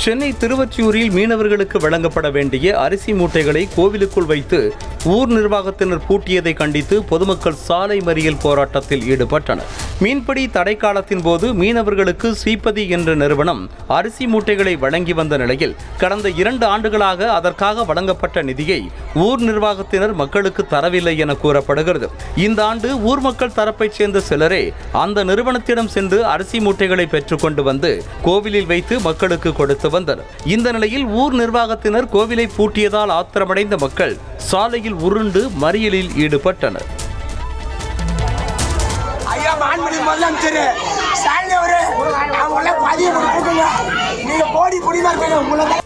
சென்னை திருவொற்றியூரில் மீனவர்களுக்கு வழங்கப்பட வேண்டிய அரிசி மூட்டைகளை கோவிலுக்குள் வைத்து ஊர் நிர்வாகத்தினர் பூட்டியதை கண்டித்து பொதுமக்கள் சாலை மறியல் போராட்டத்தில் ஈடுபட்டனர் மீன்பிடி தடை காலத்தின் போது மீனவர்களுக்கு ஸ்ரீபதி என்ற நிறுவனம் அரிசி மூட்டைகளை வழங்கி வந்த நிலையில் கடந்த இரண்டு ஆண்டுகளாக அதற்காக வழங்கப்பட்ட நிதியை ஊர் நிர்வாகத்தினர் மக்களுக்கு தரவில்லை என கூறப்படுகிறது இந்த ஆண்டு ஊர் மக்கள் தரப்பைச் சேர்ந்த சிலரே அந்த நிறுவனத்திடம் சென்று அரிசி மூட்டைகளை பெற்றுக்கொண்டு வந்து கோவிலில் வைத்து மக்களுக்கு கொடுத்து வந்தனர் இந்த நிலையில் ஊர் நிர்வாகத்தினர் கோவிலை பூட்டியதால் ஆத்திரமடைந்த மக்கள் சாலையில் உருண்டு மறியலில் ஈடுபட்டனர் ஐயா மான்மணி முதலமைச்சர் ஸ்டாலின் அவரு அவங்கள பதிவு கொடுத்துருங்க நீங்க போடி புடிமா இருக்கீங்க உங்களை